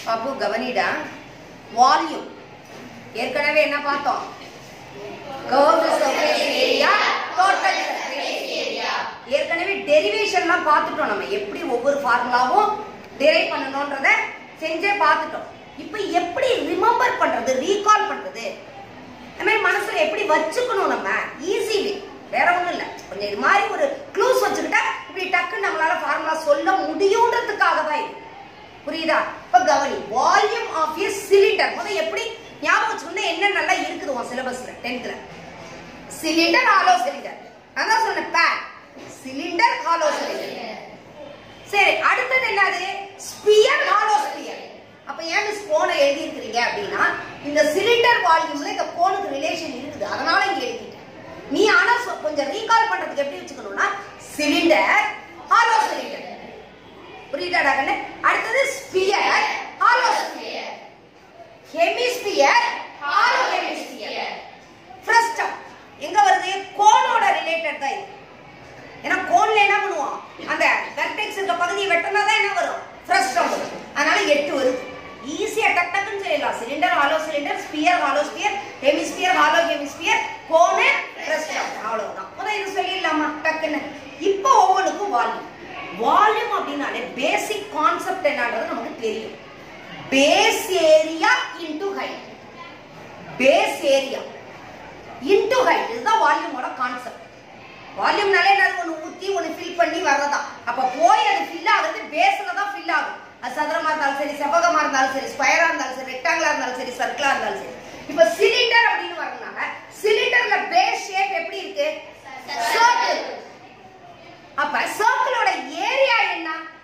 பாப்பு கவனிடா வால்யூம் ஏற்கனவே என்ன பார்த்தோம் curved surface area total surface area ஏற்கனவே டெரிவேஷன்லாம் பார்த்துட்டோம் நம்ம எப்படி ஒவ்வொரு ஃபார்முலாவும் டெரைவ் பண்ணணும்ன்றத செஞ்சே பார்த்துட்டோம் இப்போ எப்படி ரிமெம்பர் பண்றது ரீகால் பண்றது இந்த மாதிரி மனசுல எப்படி வச்சுக்கணும் நம்ம ஈஸிலி வேற ஒண்ணும் இல்ல கொஞ்சம் இது மாதிரி ஒரு க்ளூஸ் வச்சுக்கிட்டா இப்படி டக்குன்னு நம்மளால ஃபார்முலா சொல்ல முடியுன்றதுக்காக தான் இது புரியுதா இப்ப கவனி வால்யூம் ஆஃப் எ சிலிண்டர் முதல்ல எப்படி ஞாபகம் வச்சுக்கணும் என்ன நல்லா இருக்குது உன் சிலபஸ்ல டென்த்ல சிலிண்டர் ஹாலோ சிலிண்டர் நான் தான் சொன்னேன் பேக் சிலிண்டர் ஹாலோ சிலிண்டர் சரி அடுத்தது என்னது ஸ்பியர் ஹாலோ ஸ்பியர் அப்ப ஏன் மிஸ் கோணை எழுதி இருக்கிறீங்க அப்படின்னா இந்த சிலிண்டர் வால்யூம்ல இந்த கோணுக்கு ரிலேஷன் இருக்குது அதனால இங்க எழுதிட்டேன் நீ ஆனா சொ- கொஞ்சம் ரீகால் பண்றதுக்கு எப்படி வச்சுக்கணும்னா சிலிண்டர் ஹாலோ சிலிண்டர் புரியுதாடா கண்ணு அடுத்தது sphere hollow sphere hemisphere hollow hemisphere frustum எங்க வருது கோனோட ரிலேட்டட் தான் இது ஏன்னா கோன்ல என்ன பண்ணுவோம் அந்த வெர்டெக்ஸ் இருக்க பகுதியை வெட்டினா தான் என்ன வரும் ஃப்ரஸ்டம் வரும் அதனால எட்டு வருது ஈஸியா டக் டக்குன்னு சொல்லலாம் cylinder hollow cylinder sphere hollow sphere hemisphere hollow hemisphere cone frustum அவ்வளவுதான் முதல்ல இது சொல்லிடலாமா டக்குன்னு இப்போ ஒவ்வொன்றுக்கும் வால்யூம் வால்யூம் அப்படின்னாலே பேசிக் கான்செப்ட் என்னன்றது நமக்கு தெரியும் base area into height base area into height இதுதான் வால்யூமோட கான்செப்ட் வால்யூம்னாலே என்னது ஒன்று ஊற்றி ஒன்று ஃபில் பண்ணி வர்றதா அப்போ போய் அது ஃபில் ஆகுறது பேஸில் தான் ஃபில் ஆகும் அது சதுரமா இருந்தாலும் சரி செவ்வகமா இருந்தாலும் சரி ஸ்கொயரா இருந்தாலும் சரி ரெக்டாங்கிளா இருந்தாலும் சரி சர்க்கிளா இருந்தாலும் சரி இப்போ சிலிண்டர் அப்படின்னு வரதுனால சிலிண்டர்ல பேஸ் ஷேப் எப்படி இருக்கு சர்க்கிள் அப்ப சர்க்கிளோட ஏரியா என்ன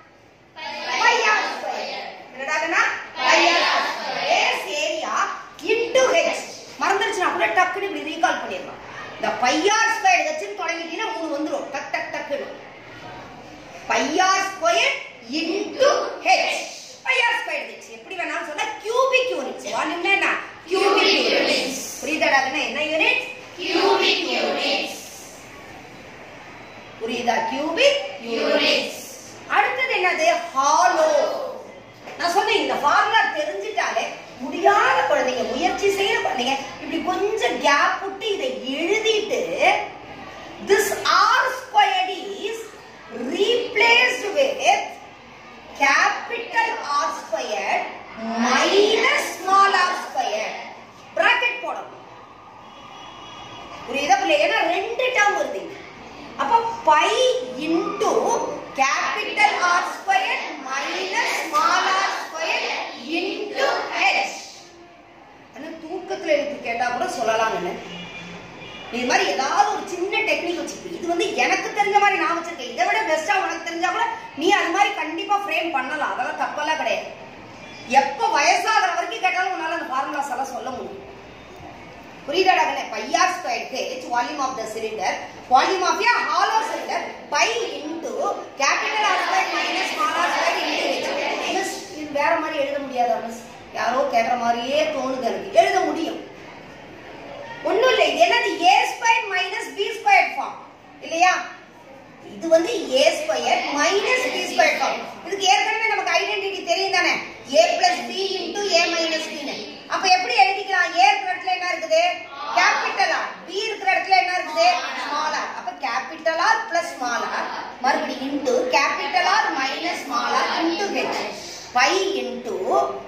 பை ஆர் ஸ்கொயர் என்னடாகனா pi R base area into H மறந்துருச்சுனா கூட டக்குன்னு இப்படி ரீகால் பண்ணிடலாம் இந்த பையார் ஸ்கொயர் ஹெச்னு தொடங்கிட்டீங்கன்னா மூணு வந்துரும் டக் டக் டக்குன்னு pi R square into H pi R square H எப்படி வேணாலும் சொன்னா கியூபிக் யூனிட்ஸ் வால்யூம்னா என்ன கியூபிக் யூனிட்ஸ் புரியுதாடாகனா என்ன யூனிட் கியூபிக் யூனிட்ஸ் புரியுதா கியூபிக் யூனிட்ஸ் அடுத்தது என்னது ஹாலோ நான் சொன்னேன் இந்த ஃபார்முலா தெரிஞ்சிட்டாலே முடியாத குழந்தைங்க முயற்சி செய்யற குழந்தைங்க இப்படி கொஞ்சம் கேப் விட்டு இதை எழுதிட்டு this r squared is replaced with capital R squared minus small r squared bracket போடணும் புரியுதா புரியல ஏன்னா ரெண்டு டேர்ம் வருது இங்க. அப்ப pi into capital R square minus small R square into H ஆனா தூக்கத்துல எனக்கு கேட்டா கூட சொல்லலாம்னு இது மாதிரி ஏதாவது ஒரு சின்ன டெக்னிக் வச்சுக்க இது வந்து எனக்கு தெரிஞ்ச மாதிரி நான் வச்சிருக்கேன் இதை விட பெஸ்டா உனக்கு தெரிஞ்சா கூட நீ அது மாதிரி கண்டிப்பா ஃப்ரேம் பண்ணலாம் அதெல்லாம் தப்பெல்லாம் கிடையாது எப்ப வயசாகிற வரைக்கும் கேட்டாலும் உன்னால அந்த ஃபார்முலாஸ் எல்லாம் சொல்ல முடியும் புரியுதாடா கண்ணே pi R square H volume of the cylinder volume of a hollow cylinder pi into capital R square minus small R square into H miss இது வேற மாதிரி எழுத முடியாதா மிஸ் யாரோ கேட்குற மாதிரியே தோணுது எனக்கு எழுத முடியும் ஒண்ணும் இல்லை இது என்னது A square minus B square form இல்லையா இது வந்து A square minus B square form இதுக்கு ஏற்கனவே நமக்கு ஐடென்டிட்டி தெரியும் தானே A plus B into A minus பின்னு அப்ப எப்படி எழுதிக்கலாம் ஏ இருக்கிற இடத்துல என்ன இருக்குது கேபிட்டல் ஆர் பி இருக்கிற இடத்துல என்ன இருக்குது ஸ்மால் ஆர் அப்ப capital R plus small R மறுபடியும் into capital R minus small R into H pi into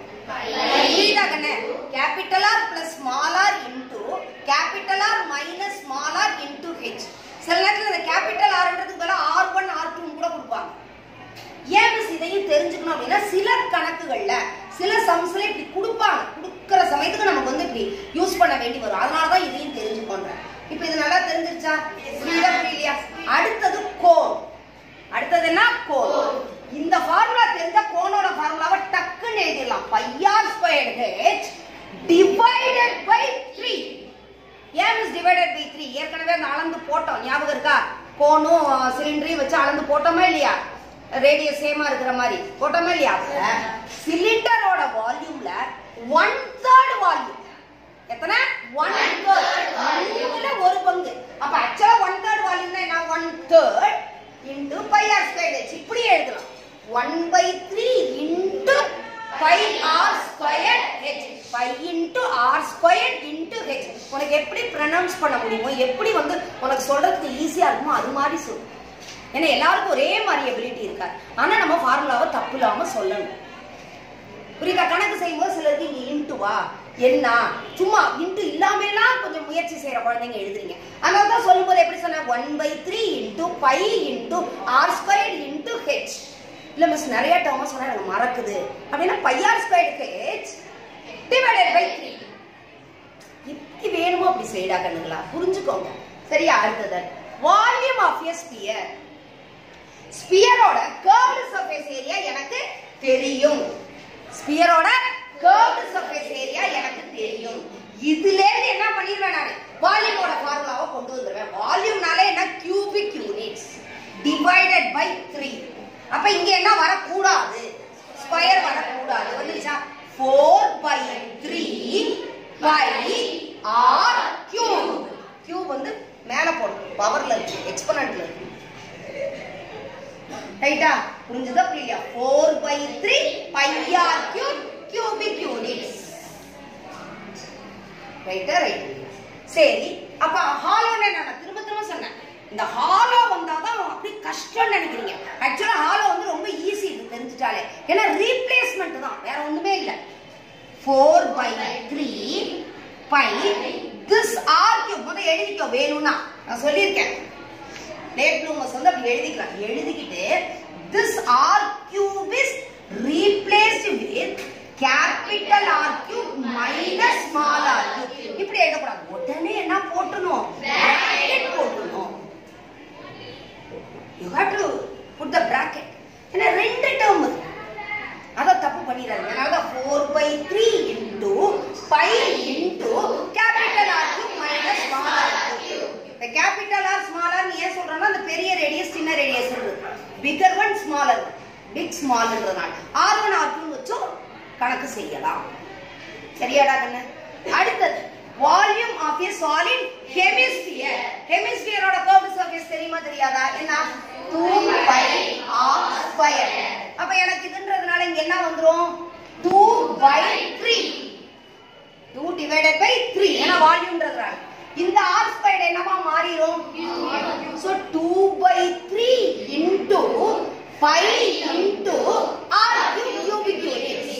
புரியுதா கண்ணே capital R plus small R into capital R minus small R into H சில நேரத்தில் இந்த கேபிட்டல் ஆர்ன்றதுக்கு பதிலா R one or two கூட கொடுப்பாங்க ஏன் மிஸ் இதையும் தெரிஞ்சுக்கணும் அப்படின்னா சில கணக்குகள்ல சில சம்ஸ்ல இப்படி கொடுப்பாங்க கொடுக்குற சமயத்துக்கு நமக்கு வந்து இப்படி யூஸ் பண்ண வேண்டி வரும் அதனால தான் இதையும் தெரிஞ்சுக்கோன்றேன் இப்போ இது நல்லா தெரிஞ்சிருச்சா புரியுதா புரியலையா அடுத்தது கோன் அடுத்தது என்ன கோன் இந்த ஃபார்முலா தெரிஞ்ச கோனோட ஃபார்முலாவை டக்குன்னு எழுதிடலாம் pi R square H divided by three ஏன் மிஸ் டிவைடட் பை த்ரீ ஏற்கனவே அந்த அளந்து போட்டோம் ஞாபகம் இருக்கா கோனும் சிலிண்டரையும் வச்சு அளந்து போட்டோமா இல்லையா ரேடியஸ் சேமா இருக்கிற மாதிரி போட்டோமா இல்லையா சிலிண்டரோட வால்யூம்ல ஒன் தேர்ட் வால்யூம் எத்தனை ஒன் தேர்ட் மூணுல ஒரு பங்கு அப்ப ஆக்சுவலா ஒன் தேர்ட் வால்யூம்னா என்ன one third into pi R square H இப்படி எழுதலாம் one by three into pi R pi into R square into H உனக்கு எப்படி ப்ரனவுன்ஸ் பண்ண முடியுமோ எப்படி வந்து உனக்கு சொல்றதுக்கு ஈஸியா இருக்குமோ அது மாதிரி சொல்லு ஏன்னா எல்லாருக்கும் ஒரே மாதிரி எபிலிட்டி இருக்காது ஆனா நம்ம ஃபார்முலாவை தப்பு இல்லாம சொல்லணும் புரியுதா கணக்கு செய்யும்போது சிலருக்கு இங்க இன்ட்டுவா என்ன சும்மா இன்ட்டு இல்லாமலாம் கொஞ்சம் முயற்சி செய்யற குழந்தைங்க எழுதுறீங்க அதனால தான் சொல்லும்போது எப்படி சொன்ன one by three into pi into R square into H இல்ல மிஸ் நிறைய டேர்மா சொன்னா எனக்கு மறக்குது அப்படின்னா pi R square H divided by three எப்படி வேணுமோ அப்படி செய்யடா கண்ணுங்களா புரிஞ்சுக்கோங்க சரியா அடுத்தது வால்யூம் ஆஃப் எ ஸ்பியர் ஸ்பியரோட கர்வ்டு சர்ஃபேஸ் ஏரியா எனக்கு தெரியும் ஸ்பியரோட கர்வ்டு சர்ஃபேஸ் ஏரியா எனக்கு தெரியும் இதுல இருந்து என்ன பண்ணிடுவேன் நான் வால்யூமோட ஃபார்முலாவை கொண்டு வந்துருவேன் வால்யூம்னாலே என்ன cubic units divided by three அப்ப இங்க என்ன வரக்கூடாது ஸ்கொயர் வரக்கூடாது வந்துச்சா four by three pi R cube cube வந்து மேல போடும் பவர்ல இருக்கு எக்ஸ்பனன்ட்ல இருக்கு ரைட்டா புரிஞ்சுதா புரியலையா four by three pi R cube cubic units ரைட்டா ரைட் சரி அப்ப ஹாலோன்னு நான் திரும்ப திரும்ப சொன்னேன் இந்த ஹாலோ வந்தாதான் அப்படி கஷ்டம்னு நினைக்கிறீங்க ஆக்சுவலா ஹாலோ வந்து ரொம்ப ஈஸி இது தெரிஞ்சுட்டாலே ஏன்னா ரீப்ளேஸ்மெண்ட் தான் வேற ஒண்ணுமே இல்லை four by three pi this R cube முதல் எழுதிக்கோ வேணும்னா நான் சொல்லியிருக்கேன் லேட் ப்ளூமர்ஸ் வந்து அப்படி எழுதிக்கலாம் எழுதிக்கிட்டு this R cube is replaced with capital R cube minus small R cube இப்படி எழுதக்கூடாது உடனே என்ன போட்டணும் பிராக்கெட் போட்டணும் you have to put the bracket ஏன்னா ரெண்டு டேர்ம் இருக்கு அதான் தப்பு பண்ணிடுறாங்க அதனால தான் four by three into pi into capital R cube minus small R cube இந்த கேபிட்டல் ஆர் ஸ்மால் ஆர் ஏன் சொல்றேன்னா அந்த பெரிய ரேடியஸ் சின்ன radius figure one smaller big ஸ்மால்ன்றதுனால ஆர் ஒன் ஆர் டூ வச்சும் கணக்கு செய்யலாம் சரியாடா கண்ணு அடுத்தது volume of a solid hemisphere ஹெமிஸ்பியரோட கர்வ் சர்ஃபேஸ் தெரியுமா தெரியாதா என்ன 2 பை ஆர் ஸ்கொயர் அப்ப எனக்கு இதுன்றதுனால இங்க என்ன வந்துரும் 2 பை 3 2 டிவைடட் பை 3 ஏன்னா வால்யூம்ன்றதுனால இந்த ஆர் ஸ்கொயர் என்னவா மாறிரும் so 2 by 3 into 5 into R cube cubic units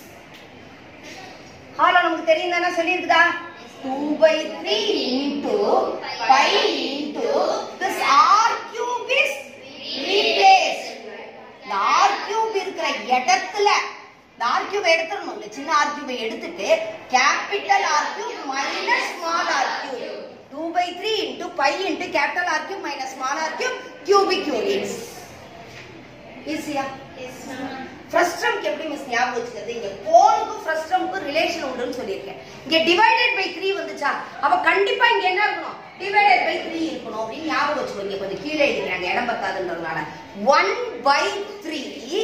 hollow நமக்கு தெரியும் தானே சொல்லியிருக்குதா 2 by 3 into 5 into this r cube is replaced. இந்த r cube இருக்கிற இடத்துல இந்த r cube எடுத்துடணும் இந்த சின்ன r cube எடுத்துட்டு capital R cube minus small r cube 2 by 3 into pi into capital R cube minus small r cube cubic units. ஈஸியா ஃப்ரஸ்ட்ரம்க்கு எப்படி மிஸ் ஞாபகம் வச்சுக்கிறது இங்க கோனுக்கும் ஃப்ரஸ்ட்ரம்க்கும் ரிலேஷன் உண்டுன்னு சொல்லியிருக்கேன் இங்க டிவைடட் பை த்ரீ வந்துச்சா அப்ப கண்டிப்பா இங்க என்ன இருக்கணும் டிவைடட் பை த்ரீ இருக்கணும் அப்படின்னு ஞாபகம் வச்சுக்கோ இங்க கொஞ்சம் கீழே எழுதிக்கிறாங்க இடம் பத்தாதுன்றதுனால one by three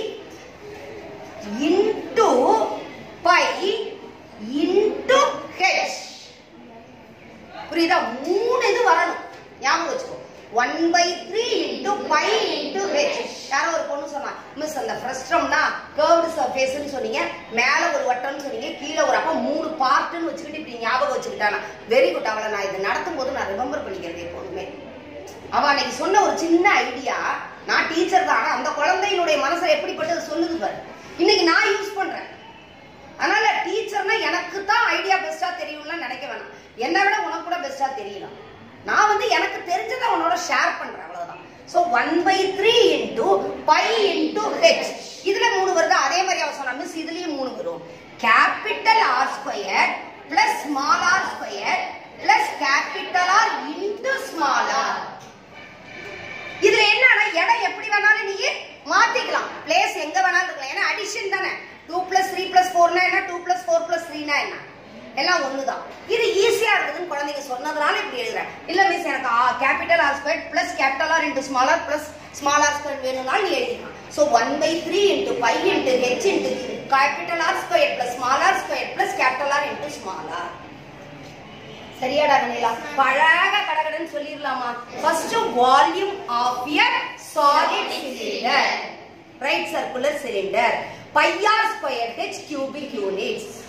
into pi into H புரியுதா மூணு இது வரணும் ஞாபகம் வச்சுக்கோ one by three into pi into H யாரோ ஒரு பொண்ணு சொன்னா மிஸ் அந்த ஃப்ரஸ்ட்ரம்னா கர்வ்டு சர்ஃபேஸ்னு சொன்னீங்க மேல ஒரு வட்டம்னு சொன்னீங்க கீழே ஒரு அப்ப மூணு பார்ட்னு வச்சுக்கிட்டு இப்படி ஞாபகம் வச்சுக்கிட்டானா வெரி குட் அவளை நான் இதை நடத்தும் போது நான் ரிமெம்பர் பண்ணிக்கிறது எப்போதுமே அவ அன்னைக்கு சொன்ன ஒரு சின்ன ஐடியா நான் டீச்சர் தான் ஆனா அந்த குழந்தையினுடைய மனசுல எப்படிப்பட்டது சொல்லுது பாரு இன்னைக்கு நான் யூஸ் பண்றேன் அதனால டீச்சர்னா எனக்கு தான் ஐடியா பெஸ்டா தெரியும்லாம் நினைக்க வேணாம் என்னை விட உனக்கு கூட பெஸ்டா தெரியலாம் நான் வந்து எனக்கு தெரிஞ்சதை உன்னோட ஷேர் பண்றேன் அவ்வளவுதான் so one by three into pi into H இதுல மூணு வருது அதே மாதிரி அவன் சொன்னா மிஸ் இதுலயும் மூணு வரும் capital R square plus small R square plus capital R into small R இதுல என்னன்னா இடம் எப்படி வேணாலும் நீ மாத்திக்கலாம் பிளேஸ் எங்க வேணாலும் இருக்கலாம் ஏன்னா அடிஷன் தானே டூ பிளஸ் த்ரீ பிளஸ் ஃபோர்னா என்ன டூ பிளஸ் ஃபோர் பிளஸ் த்ரீனா என்ன எல்லாம் ஒண்ணுதான் இது ஈஸியா இருக்குதுன்னு குழந்தைங்க சொன்னதுனால இப்படி எழுதுறேன் இல்ல மிஸ் எனக்கு capital R square plus capital R into small R plus small R square வேணும்னாலும் நீ எழுதிக்கலாம் so one by three into pi into H into capital R square plus small R square plus capital R into small R சரியாடா கண்ணிலா பழக கடகடன்னு சொல்லிடலாமா first volume of a solid cylinder right circular cylinder pi R square H cubic units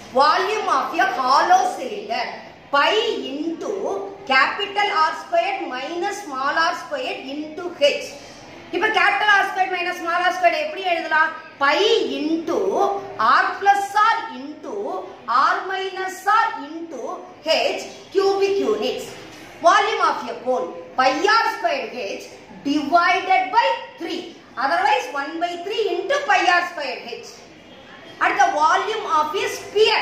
volume of a hollow cylinder pi into capital R square minus small R square into H இப்ப capital R square minus small R square எப்படி எழுதலாம் pi into R plus R into R minus R into H cubic units volume of a cone pi R square H divided by 3 otherwise 1 by 3 into pi r square h அடுத்த volume of a sphere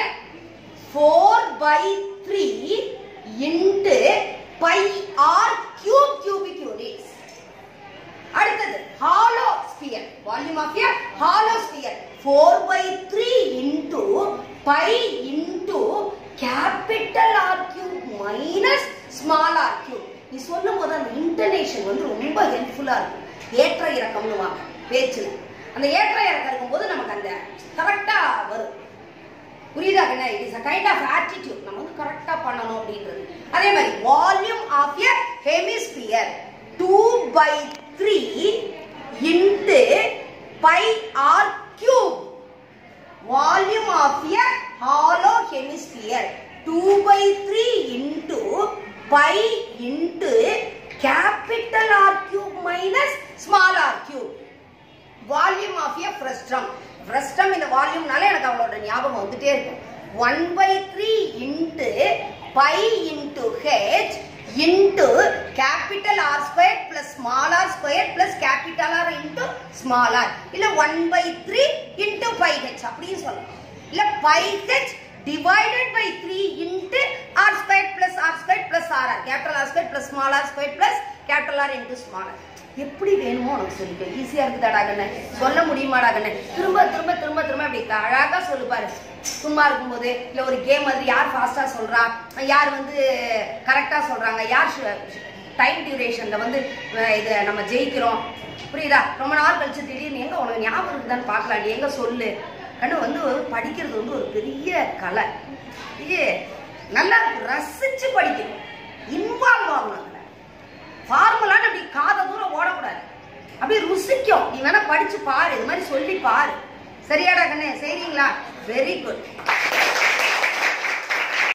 4 by 3 into pi r cube cubic units அடுத்தது hollow sphere volume of a hollow sphere 4 by 3 into pi into capital R cube minus small r cube நீ சொல்லும் போது அந்த இன்டர்நேஷன் வந்து ரொம்ப ஹெல்ப்ஃபுல்லா இருக்கும் ஏற்ற இறக்கம்னு வாங்க பேச்சுல அந்த ஏற்ற இறக்கம் இருக்கும்போது நமக்கு அந்த கரெக்டா வரும் புரியுதா என்ன it is a kind of attitude நம்ம வந்து கரெக்டா பண்ணணும் அப்படின்றது அதே மாதிரி volume of a hemisphere two by three into pi R cube volume of a hollow hemisphere two by three into pi into capital R cube minus small R cube volume of a frustum frustum இந்த வால்யூம்னால எனக்கு அவளோட ஞாபகம் வந்துட்டே இருக்கும் one by three into pi into H into capital R square plus small R square plus capital R into small R இல்ல one by three into pi H அப்படின்னு சொல்லலாம் இல்ல pi H divided by 3 into r squared plus r squared plus r r capital R squared plus small r squared plus capital R into small r எப்படி வேணுமோ உனக்கு சொல்லிக்க ஈஸியா இருக்குதாடா கண்ணு சொல்ல முடியுமாடா கண்ணு திரும்ப திரும்ப திரும்ப திரும்ப அப்படி அழகா சொல்லு பாரு சும்மா இருக்கும்போது இல்ல ஒரு கேம் மாதிரி யார் ஃபாஸ்டா சொல்றா யார் வந்து கரெக்டா சொல்றாங்க யார் டைம் டியூரேஷன்ல வந்து அஹ், இது நம்ம ஜெயிக்கிறோம் புரியுதா ரொம்ப நாள் கழிச்சு திடீர்னு எங்க உனக்கு ஞாபகம் இருக்குதான்னு பார்க்கலாம் நீ எங்க சொல்லு கண்ணு வந்து படிக்கிறது வந்து ஒரு பெரிய கலை இது நல்லா ரசிச்சு படிக்கணும் இன்வால்வ் ஆகணும் அதுல ஃபார்முலான்னு அப்படி காத தூரம் ஓடக்கூடாது அப்படியே ருசிக்கும் நீ வேணா படிச்சு பாரு இது மாதிரி சொல்லி பாரு சரியாடா கண்ணு செய்றீங்களா வெரி குட்